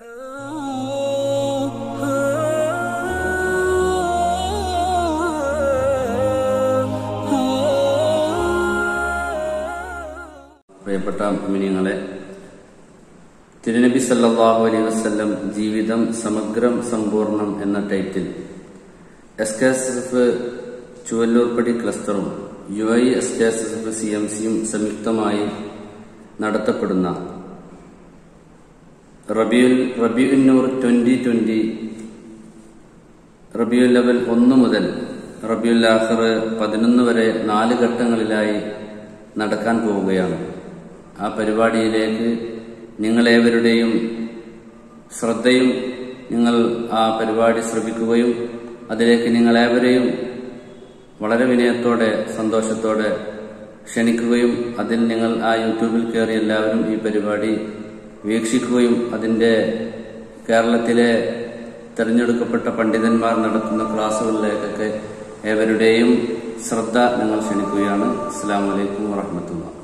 പ്രിയപ്പെട്ട മിനിങ്ങളെ തിരുനബി സല്ലല്ലാഹു അലൈഹി വസല്ലം ജീവിതം സമഗ്രം സമ്പൂർണം എന്ന title S K S F ചുവല്ലൂർപ്പടി ക്ലസ്റ്ററും U I S K S F C M സിയും സംയുക്തമായി നടത്തപ്പെടുന്ന റബിയുൽ റബിയുന്നൂർ ട്വന്റി ട്വന്റി റബിയുൽ ലെവൽ ഒന്ന് മുതൽ റബിയുൽ ആഖർ പതിനൊന്ന് വരെ നാല് ഘട്ടങ്ങളിലായി നടക്കാൻ പോവുകയാണ് ആ പരിപാടിയിലേക്ക് നിങ്ങളേവരുടെയും ശ്രദ്ധയും നിങ്ങൾ ആ പരിപാടി ശ്രമിക്കുകയും അതിലേക്ക് നിങ്ങളേവരെയും വളരെ വിനയത്തോടെ സന്തോഷത്തോടെ ക്ഷണിക്കുകയും അതിൽ നിങ്ങൾ ആ യൂട്യൂബിൽ കയറി എല്ലാവരും ഈ പരിപാടി വീക്ഷിക്കുകയും അതിന്റെ കേരളത്തിലെ തെരഞ്ഞെടുക്കപ്പെട്ട പണ്ഡിതന്മാർ നടത്തുന്ന ക്ലാസ്സുകളിലേക്കൊക്കെ ഏവരുടെയും ശ്രദ്ധ ഞങ്ങൾ ക്ഷണിക്കുകയാണ് അസ്സാം വലൈക്കും വാഹമത്തുള്ള